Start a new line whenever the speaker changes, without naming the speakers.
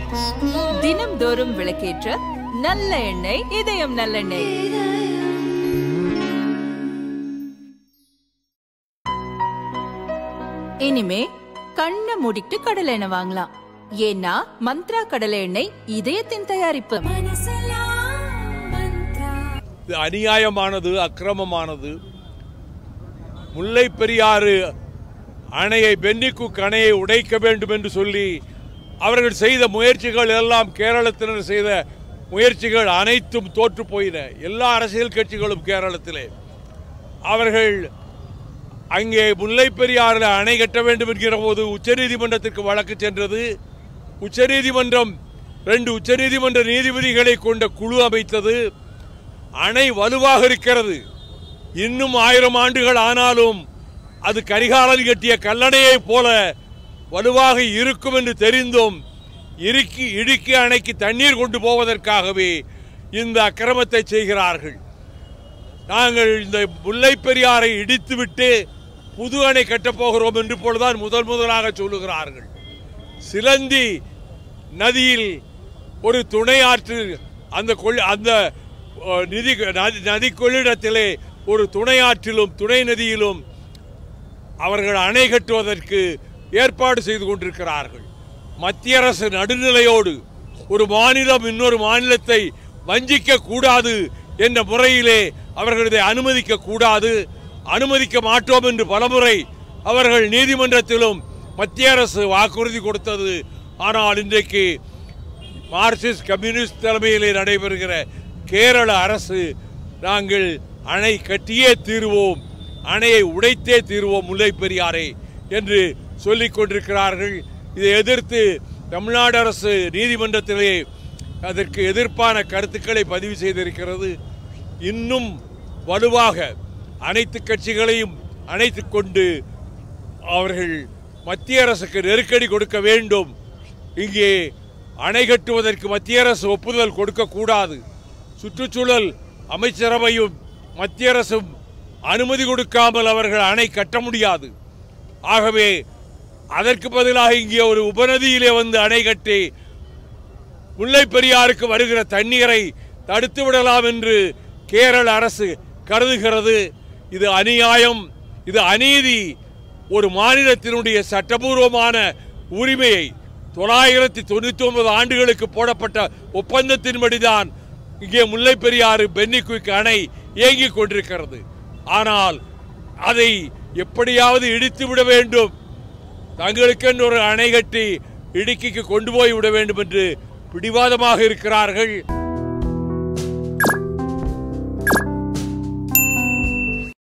தினம்தோறும் விளக்கேற்ற நல்ல எண்ணெய் இதயம் நல்லெண்ணெய் இனிமே கண்ணை மூடிட்டு கடலை எண்ணெய் வாங்கலாம் ஏன்னா மந்த்ரா கடலை எண்ணெய் இதயத்தின் தயாரிப்பு
இது அநியாயமானது அக்கிரமமானது முல்லை பெரியாறு அணையை பென்னிக்குக் அணையை உடைக்க வேண்டும் என்று சொல்லி அவர்கள் செய்த முயற்சிகள் எல்லாம் கேரளத்தினர் செய்த முயற்சிகள் அனைத்தும் தோற்று போயின எல்லா அரசியல் கட்சிகளும் கேரளத்திலே அவர்கள் அங்கே முல்லை பெரியாறில் அணை கட்ட வேண்டும் என்கிற போது உச்சநீதிமன்றத்திற்கு வழக்கு சென்றது உச்சநீதிமன்றம் ரெண்டு உச்சநீதிமன்ற நீதிபதிகளை கொண்ட குழு அமைத்தது அணை வலுவாக இருக்கிறது இன்னும் ஆயிரம் ஆண்டுகள் ஆனாலும் அது கரிகாலன் கட்டிய கல்லணையைப் போல வலுவாக இருக்கும் என்று தெரிந்தும் இறுக்கி இடுக்கி அணைக்கு தண்ணீர் கொண்டு போவதற்காகவே இந்த அக்கிரமத்தை செய்கிறார்கள் நாங்கள் இந்த முல்லை பெரியாரை இடித்துவிட்டு புது அணை கட்டப் போகிறோம் என்று இப்பொழுதுதான் முதல் முதலாக சொல்லுகிறார்கள் சிலந்தி நதியில் ஒரு துணை ஆற்று அந்த கொள் அந்த அஹ், நிதி நதி- நதி கொள்ளிடத்திலே ஒரு துணை ஆற்றிலும் துணை நதியிலும் அவர்கள் அணை கட்டுவதற்கு ஏற்பாடு செய்து கொண்டிருக்கிறார்கள் மத்திய அரசு நடுநிலையோடு ஒரு மாநிலம் இன்னொரு மாநிலத்தை வஞ்சிக்க கூடாது என்ற முறையிலே அவர்கள் இதை அனுமதிக்க கூடாது அனுமதிக்க மாட்டோம் என்று பலமுறை அவர்கள் நீதிமன்றத்திலும் மத்திய அரசு வாக்குறுதி கொடுத்தது ஆனால் இன்றைக்கு மார்க்சிஸ்ட் கம்யூனிஸ்ட் தலைமையிலே நடைபெறுகிற கேரள அரசு நாங்கள் அணை கட்டியே தீருவோம் அணையை உடைத்தே தீருவோம் முல்லை பெரியாரை என்று சொல்லிக் கொண்டிருக்கிறார்கள் இதை எதிர்த்து தமிழ்நாடு அரசு நீதிமன்றத்திலே அதற்கு எதிர்ப்பான கருத்துக்களை பதிவு செய்திருக்கிறது இன்னும் வலுவாக அனைத்து கட்சிகளையும் அணைத்துக் கொண்டு அவர்கள் மத்திய அரசுக்கு நெருக்கடி கொடுக்க வேண்டும் இங்கே அணை கட்டுவதற்கு மத்திய அரசு ஒப்புதல் கொடுக்கக்கூடாது சுற்றுச்சூழல் அமைச்சரவையும் மத்திய அரசும் அனுமதி கொடுக்காமல் அவர்கள் அணை கட்ட முடியாது ஆகவே அதற்கு பதிலாக இங்கே ஒரு உபநதியிலே வந்து அணை கட்டி முல்லை பெரியாருக்கு வருகிற தண்ணீரை தடுத்து விடலாம் என்று கேரள அரசு கருதுகிறது இது அநியாயம் இது அநீதி ஒரு மாநிலத்தினுடைய சட்டபூர்வமான உரிமையை தொள்ளாயிரத்தி தொண்ணூத்தி ஒன்பது ஆண்டுகளுக்கு போடப்பட்ட ஒப்பந்தத்தின்படிதான் இங்கே முல்லை பெரியாறு பென்னிக்குயிக் அணை இயங்கிக் கொண்டிருக்கிறது ஆனால் அதை எப்படியாவது இடித்து விட வேண்டும் தங்களுக்கென்று ஒரு அணை கட்டி இடுக்கிக்கு கொண்டு போய் விட வேண்டும் என்று பிடிவாதமாக இருக்கிறார்கள்